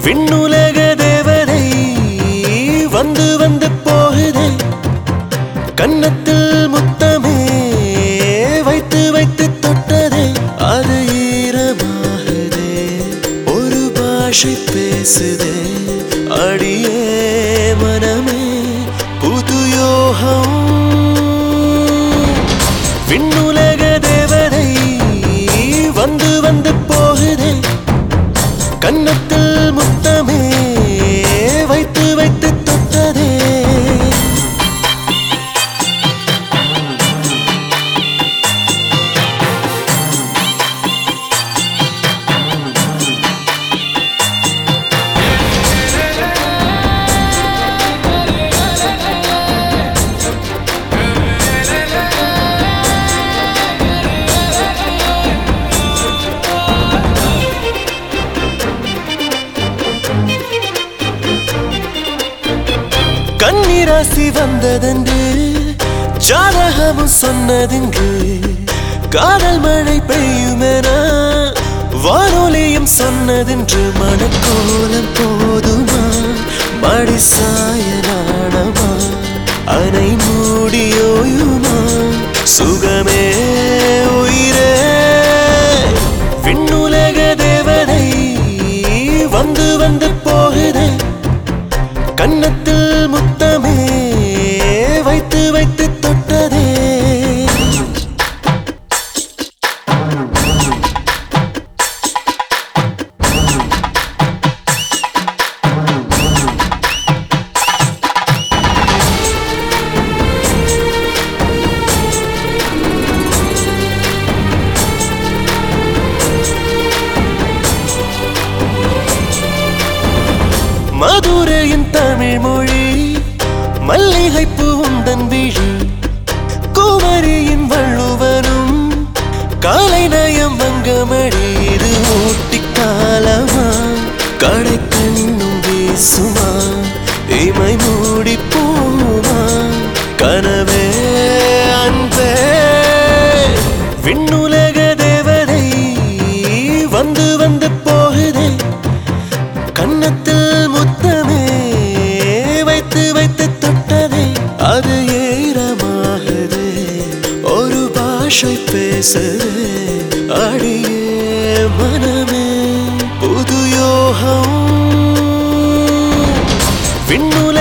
விண்ணுலக தேவதை வந்து வந்து போகுதே கன்னத்தில் முத்தமே வைத்து வைத்து தொட்டதே அது ஈரமாகுதே ஒரு பாஷை பேசுதே அடியே மனமே புது யோகம் விண்ணுலக தேவதை வந்து வந்து போகுதே கன்னத்தில் முத்தமே வைத்து வைத்து தொட்டதே கன்னிராசி வந்ததென்று ஜாதகமும் சொன்னதென்று காதல் மழை பெய்யுமென வானொலியும் சொன்னதென்று மனக்கோலம் போதுமா மடி சாயலானமா அனை மூடியோயுமா சுகமே உயிரே விண்ணுலக தேவதை வந்து வந்து போகுதே கன்னத்தில் முத்தமே வைத்து வைத்து தொட்டதே மதுரையின் தமிழ் மொழி மல்லிகை பூந்தன் விழி குமரியின் வள்ளுவனும் காலை நயம் வங்கமடி இது ஊட்டி காலமா கடை கண்ணும் வீசுமா இமை மூடி போமா கனவே அன்பே விண்ணுலக தேவதை வந்து வந்து போகுதே கன்னத்தில் முத்தமே வைத்து வைத்து தொட்டதே அது ஈரமாகுதே ஒரு பாஷை பேசுதே அடியே மனமே புது யோகம் விண்ணுல